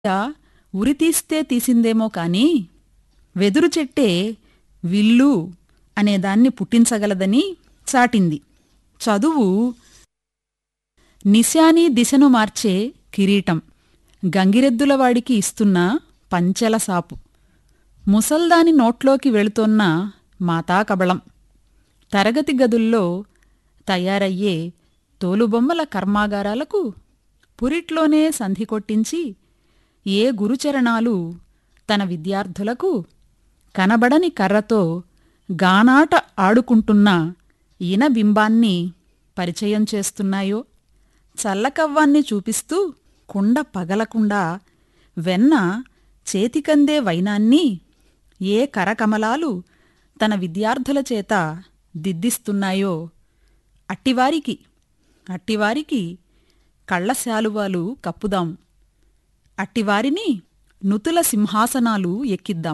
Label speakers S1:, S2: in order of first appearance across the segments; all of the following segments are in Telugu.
S1: ఉరితీస్తే తీసిందేమో కాని వెదురు చెట్టే విల్లు అనేదాన్ని పుట్టించగలదని చాటింది చదువు నిశాని దిశను మార్చే కిరీటం గంగిరెద్దులవాడికి ఇస్తున్న పంచెల సాపు ముసల్దాని నోట్లోకి వెళుతోన్న మాతాకబళం తరగతి గదుల్లో తయారయ్యే తోలుబొమ్మల కర్మాగారాలకు పురిట్లోనే సంధి కొట్టించి ఏ గురుచరణాలు తన విద్యార్థులకు కనబడని కర్రతో గానాట ఆడుకుంటున్న ఈనబింబాన్ని పరిచయం చేస్తున్నాయో చల్లకవ్వాన్ని చూపిస్తూ కుండ పగలకుండా వెన్న చేతికందే వైనాన్ని ఏ కరకమలాలు తన విద్యార్థుల చేత దిద్దిస్తున్నాయో అట్టివారికి అట్టివారికి కళ్ళశాలువాలు కప్పుదాం అట్టివారిని నుతుల సింహాసనాలు ఎక్కిద్దాం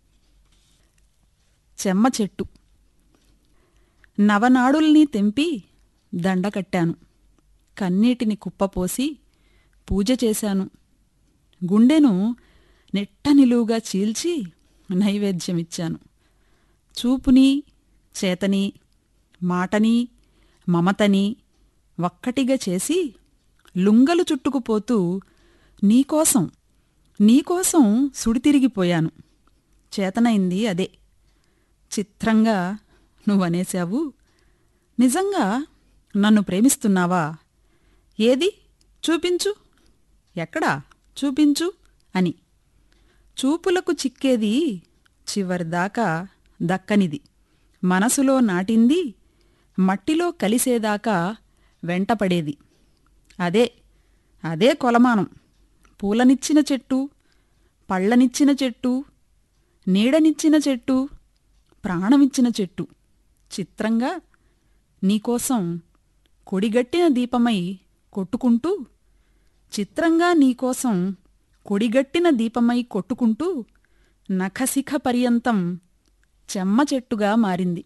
S1: చెమ్మ చెట్టు నవనాడుల్ని తెంపి దండకట్టాను కన్నీటిని కుప్పపోసి పూజ చేశాను గుండెను నెట్ట నిలువుగా చీల్చి నైవేద్యమిచ్చాను చూపుని చేతని మాటని మమతని ఒక్కటిగా చేసి లుంగలు చుట్టుకుపోతూ నీకోసం నీకోసం సుడితిరిగిపోయాను చేతనైంది అదే చిత్రంగా నువ్వనేశావు నిజంగా నన్ను ప్రేమిస్తున్నావా ఏది చూపించు ఎక్కడా చూపించు అని చూపులకు చిక్కేది చివరిదాకా దక్కనిది మనసులో నాటింది మట్టిలో కలిసేదాకా వెంటపడేది అదే అదే కొలమానం పూలనిచ్చిన చెట్టు పళ్ళనిచ్చిన చెట్టు నీడనిచ్చిన చెట్టు ప్రాణమిచ్చిన చెట్టు చిత్రంగా నీకోసం కొడిగట్టిన దీపమై కొట్టుకుంటూ చిత్రంగా నీకోసం కొడిగట్టిన దీపమై కొట్టుకుంటూ నఖశిఖ పర్యంతం చెమ్మ చెట్టుగా మారింది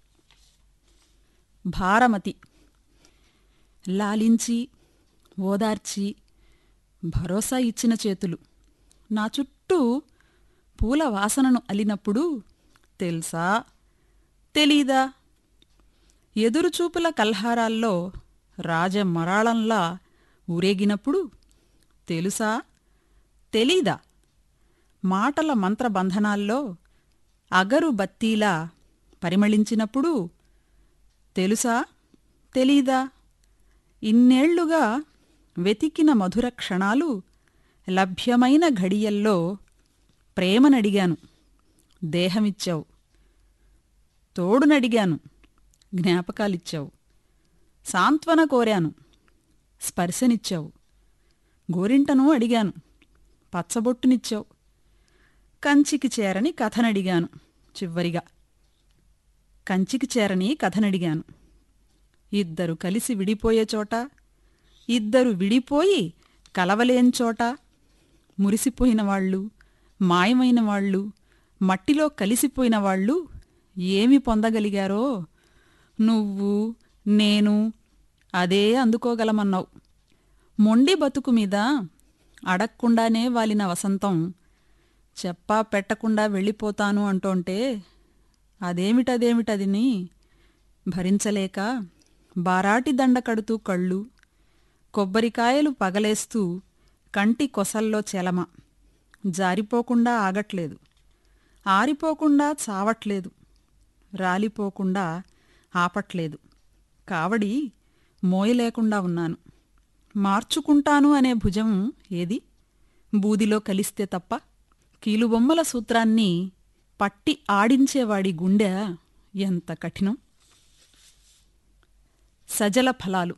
S1: భారమతి లాలించి ఓదార్చి భరోసా ఇచ్చిన చేతులు నా చుట్టూ పూల వాసనను అలినప్పుడు తెలుసా తెలీదా ఎదురుచూపుల కల్హారాల్లో రాజమరాళంలా ఊరేగినప్పుడు తెలుసా తెలీదా మాటల మంత్రబంధనాల్లో అగరు బత్తీలా పరిమళించినప్పుడు తెలుసా తెలీదా ఇన్నేళ్లుగా వెతికిన మధుర క్షణాలు లభ్యమైన ఘడియల్లో ప్రేమనడిగాను దేహమిచ్చావు తోడునడిగాను జ్ఞాపకాలిచ్చావు సాంత్వన కోరాను స్పర్శనిచ్చావు గోరింటను అడిగాను పచ్చబొట్టునిచ్చావు కంచికి చేరని కథనడిగాను చివరిగా కంచికి చేరని కథనడిగాను ఇద్దరు కలిసి విడిపోయే చోట ఇద్దరు విడిపోయి కలవలేని చోట మురిసిపోయిన వాళ్ళు మాయమైన వాళ్ళు మట్టిలో కలిసిపోయిన వాళ్ళు ఏమి పొందగలిగారో నువ్వు నేను అదే అందుకోగలమన్నావు మొండి బతుకు మీద అడక్కుండానే వాలిన వసంతం చెప్పా పెట్టకుండా వెళ్ళిపోతాను అంటోంటే అదేమిటదేమిటదిని భరించలేక బారాటి దండ కడుతూ కళ్ళు కొబ్బరికాయలు పగలేస్తూ కంటి కొసల్లో చెలమ జారిపోకుండా ఆగట్లేదు ఆరిపోకుండా చావట్లేదు రాలిపోకుండా ఆపట్లేదు కావడి మోయలేకుండా ఉన్నాను మార్చుకుంటాను అనే భుజం ఏది బూదిలో కలిస్తే తప్ప కీలుబొమ్మల సూత్రాన్ని పట్టి ఆడించేవాడి గుండె ఎంత కఠినం సజల ఫలాలు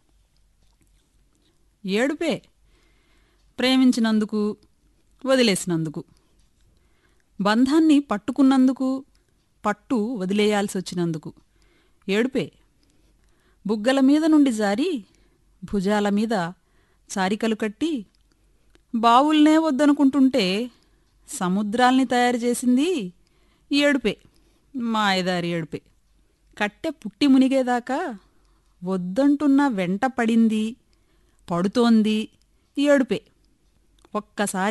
S1: ఏడుపే ప్రేమించినందుకు వదిలేసినందుకు బంధాన్ని పట్టుకున్నందుకు పట్టు వదిలేయాల్సి వచ్చినందుకు ఏడుపే బుగ్గల మీద నుండి జారి భుజాల మీద చారికలు కట్టి బావుల్నే వద్దనుకుంటుంటే సముద్రాల్ని తయారు చేసింది ఏడుపే మాయదారి ఏడుపే కట్టె పుట్టి మునిగేదాకా వద్దంటున్న వెంట పడింది పడుతోంది ఏడుపే ఒక్కసారి